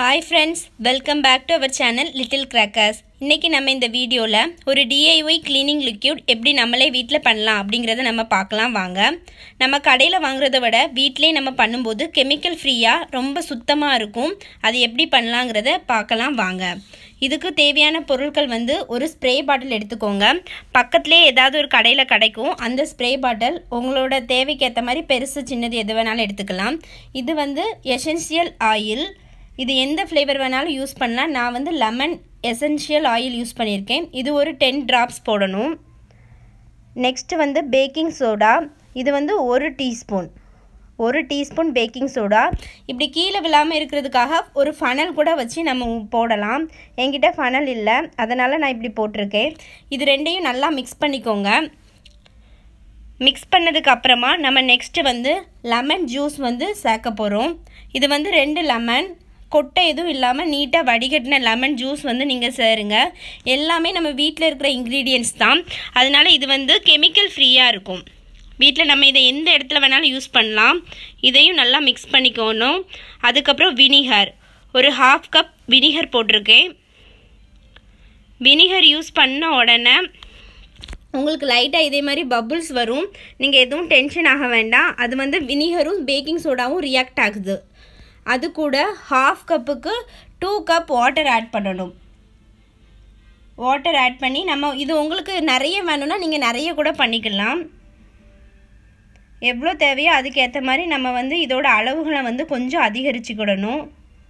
hi friends welcome back to our channel little crackers இன்றைக்கி நம்ம இந்த வீடியோவில் ஒரு டிஐஒய் க்ளீனிங் லிக்யூட் எப்படி நம்மளே வீட்டில் பண்ணலாம் அப்படிங்கிறத நம்ம பார்க்கலாம் வாங்க நம்ம கடையில் வாங்குறத விட வீட்டிலே நம்ம பண்ணும்போது கெமிக்கல் ஃப்ரீயாக ரொம்ப சுத்தமாக இருக்கும் அது எப்படி பண்ணலாங்கிறத பார்க்கலாம் வாங்க இதுக்கு தேவையான பொருட்கள் வந்து ஒரு ஸ்ப்ரே பாட்டில் எடுத்துக்கோங்க பக்கத்துலேயே ஏதாவது ஒரு கடையில் கிடைக்கும் அந்த ஸ்ப்ரே பாட்டில் உங்களோட தேவைக்கு ஏற்ற மாதிரி பெருசு சின்னது எது வேணாலும் எடுத்துக்கலாம் இது வந்து எசென்சியல் ஆயில் இது எந்த ஃப்ளேவர் வேணாலும் யூஸ் பண்ணலாம் நான் வந்து லெமன் எசென்ஷியல் ஆயில் யூஸ் பண்ணியிருக்கேன் இது ஒரு டென் ட்ராப்ஸ் போடணும் நெக்ஸ்ட்டு வந்து பேக்கிங் சோடா இது வந்து ஒரு டீஸ்பூன் ஒரு டீஸ்பூன் பேக்கிங் சோடா இப்படி கீழே விழாமல் இருக்கிறதுக்காக ஒரு ஃபனல் கூட வச்சு நம்ம போடலாம் என்கிட்ட ஃபனல் இல்லை அதனால் நான் இப்படி போட்டிருக்கேன் இது ரெண்டையும் நல்லா மிக்ஸ் பண்ணிக்கோங்க மிக்ஸ் பண்ணதுக்கு அப்புறமா நம்ம நெக்ஸ்ட்டு வந்து லெமன் ஜூஸ் வந்து சேர்க்க போகிறோம் இது வந்து ரெண்டு லெமன் கொட்டை எதுவும் இல்லாமல் நீட்டாக வடிகட்டின லெமன் ஜூஸ் வந்து நீங்கள் சேருங்க எல்லாமே நம்ம வீட்டில் இருக்கிற இன்க்ரீடியன்ஸ் தான் அதனால் இது வந்து கெமிக்கல் ஃப்ரீயாக இருக்கும் வீட்டில் நம்ம இதை எந்த இடத்துல வேணாலும் யூஸ் பண்ணலாம் இதையும் நல்லா மிக்ஸ் பண்ணிக்கணும் அதுக்கப்புறம் வினிகர் ஒரு ஹாஃப் கப் வினிகர் போட்டிருக்கேன் வினிகர் யூஸ் பண்ண உடனே உங்களுக்கு லைட்டாக இதே மாதிரி பபுள்ஸ் வரும் நீங்கள் எதுவும் டென்ஷன் ஆக வேண்டாம் அது வந்து வினிகரும் பேக்கிங் சோடாவும் ரியாக்ட் ஆகுது அது கூட ஹாஃப் கப்புக்கு டூ கப் வாட்டர் ஆட் பண்ணணும் வாட்டர் ஆட் பண்ணி நம்ம இது உங்களுக்கு நிறைய வேணும்னா நீங்கள் நிறைய கூட பண்ணிக்கலாம் எவ்வளோ தேவையோ அதுக்கேற்ற மாதிரி நம்ம வந்து இதோட அளவுகளை வந்து கொஞ்சம் அதிகரிச்சுக்கிடணும்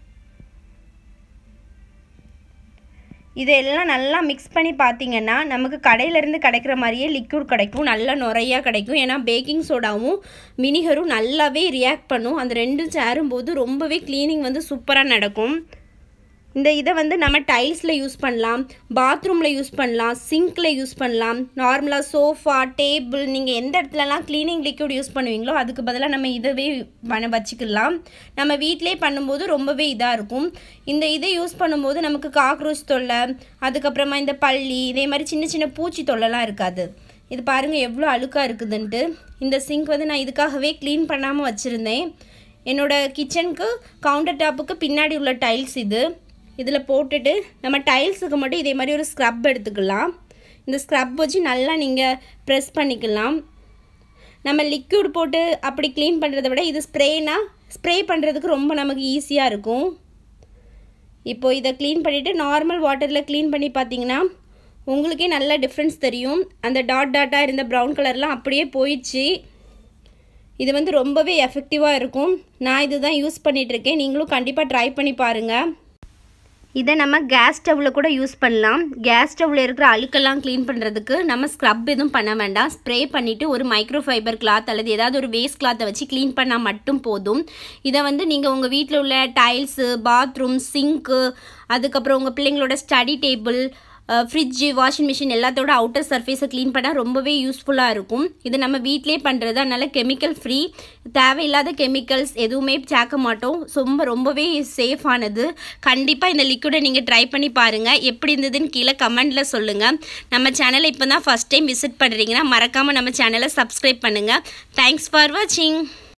இதெல்லாம் நல்லா மிக்ஸ் பண்ணி பார்த்தீங்கன்னா நமக்கு கடையிலேருந்து கிடைக்கிற மாதிரியே லிக்யூட் கிடைக்கும் நல்லா நுறையாக கிடைக்கும் ஏன்னா பேக்கிங் சோடாவும் வினிகரும் நல்லாவே ரியாக்ட் பண்ணும் அந்த ரெண்டும் சேரும்போது ரொம்பவே க்ளீனிங் வந்து சூப்பராக நடக்கும் இந்த இதை வந்து நம்ம டைல்ஸில் யூஸ் பண்ணலாம் பாத்ரூமில் யூஸ் பண்ணலாம் சிங்க்கில் யூஸ் பண்ணலாம் நார்மலாக சோஃபா டேபிள் நீங்கள் எந்த இடத்துலலாம் க்ளீனிங் லிக்விட் யூஸ் பண்ணுவீங்களோ அதுக்கு பதிலாக நம்ம இதவே பண்ண வச்சுக்கலாம் நம்ம வீட்டிலே பண்ணும்போது ரொம்பவே இதாக இருக்கும் இந்த இதை யூஸ் பண்ணும்போது நமக்கு காக்ரோச் தொல்லை அதுக்கப்புறமா இந்த பள்ளி இதே மாதிரி சின்ன சின்ன பூச்சி தொல்லைலாம் இருக்காது இது பாருங்கள் எவ்வளோ அழுக்காக இருக்குதுன்ட்டு இந்த சிங்க் வந்து நான் இதுக்காகவே க்ளீன் பண்ணாமல் வச்சுருந்தேன் என்னோடய கிச்சனுக்கு கவுண்டர் டாப்புக்கு பின்னாடி உள்ள டைல்ஸ் இது இதில் போட்டுட்டு நம்ம டைல்ஸுக்கு மட்டும் இதே மாதிரி ஒரு ஸ்க்ரப் எடுத்துக்கலாம் இந்த ஸ்க்ரப் வச்சு நல்லா நீங்கள் ப்ரெஸ் பண்ணிக்கலாம் நம்ம லிக்யூட் போட்டு அப்படி க்ளீன் பண்ணுறத விட இது ஸ்ப்ரேனா ஸ்ப்ரே பண்ணுறதுக்கு ரொம்ப நமக்கு ஈஸியாக இருக்கும் இப்போது இதை க்ளீன் பண்ணிவிட்டு நார்மல் வாட்டரில் க்ளீன் பண்ணி பார்த்தீங்கன்னா உங்களுக்கே நல்ல டிஃப்ரென்ஸ் தெரியும் அந்த டாட் டாட்டாக இருந்த ப்ரௌன் கலர்லாம் அப்படியே போயிடுச்சு இது வந்து ரொம்பவே எஃபெக்டிவாக இருக்கும் நான் இது தான் யூஸ் பண்ணிகிட்ருக்கேன் நீங்களும் கண்டிப்பாக ட்ரை பண்ணி பாருங்கள் இதை நம்ம கேஸ் ஸ்டவ்வில் கூட யூஸ் பண்ணலாம் கேஸ் ஸ்டவ்வில் இருக்கிற அழுக்கெல்லாம் க்ளீன் பண்ணுறதுக்கு நம்ம ஸ்க்ரப் எதுவும் பண்ண வேண்டாம் ஸ்ப்ரே பண்ணிவிட்டு ஒரு மைக்ரோ ஃபைபர் கிளாத் அல்லது ஏதாவது ஒரு வேஸ்ட் கிளாத்தை வச்சு க்ளீன் பண்ணால் மட்டும் போதும் இதை வந்து நீங்கள் உங்கள் வீட்டில் உள்ள டைல்ஸு பாத்ரூம் சிங்க்கு அதுக்கப்புறம் உங்கள் பிள்ளைங்களோட study table fridge washing machine எல்லாத்தோட அவுட்டர் சர்ஃபேஸை க்ளீன் பண்ணால் ரொம்பவே யூஸ்ஃபுல்லாக இருக்கும் இது நம்ம வீட்டிலே பண்ணுறது அதனால் கெமிக்கல் ஃப்ரீ தேவையில்லாத கெமிக்கல்ஸ் எதுவுமே சேர்க்க மாட்டோம் ரொம்ப ரொம்பவே சேஃபானது கண்டிப்பாக இந்த லிக்விடை நீங்கள் ட்ரை பண்ணி பாருங்கள் எப்படி இருந்ததுன்னு கீழே கமெண்டில் சொல்லுங்கள் நம்ம சேனலை இப்போ தான் ஃபஸ்ட் டைம் விசிட் பண்ணுறீங்கன்னா மறக்காமல் நம்ம சேனலை சப்ஸ்கிரைப் பண்ணுங்கள் தேங்க்ஸ் ஃபார் வாட்சிங்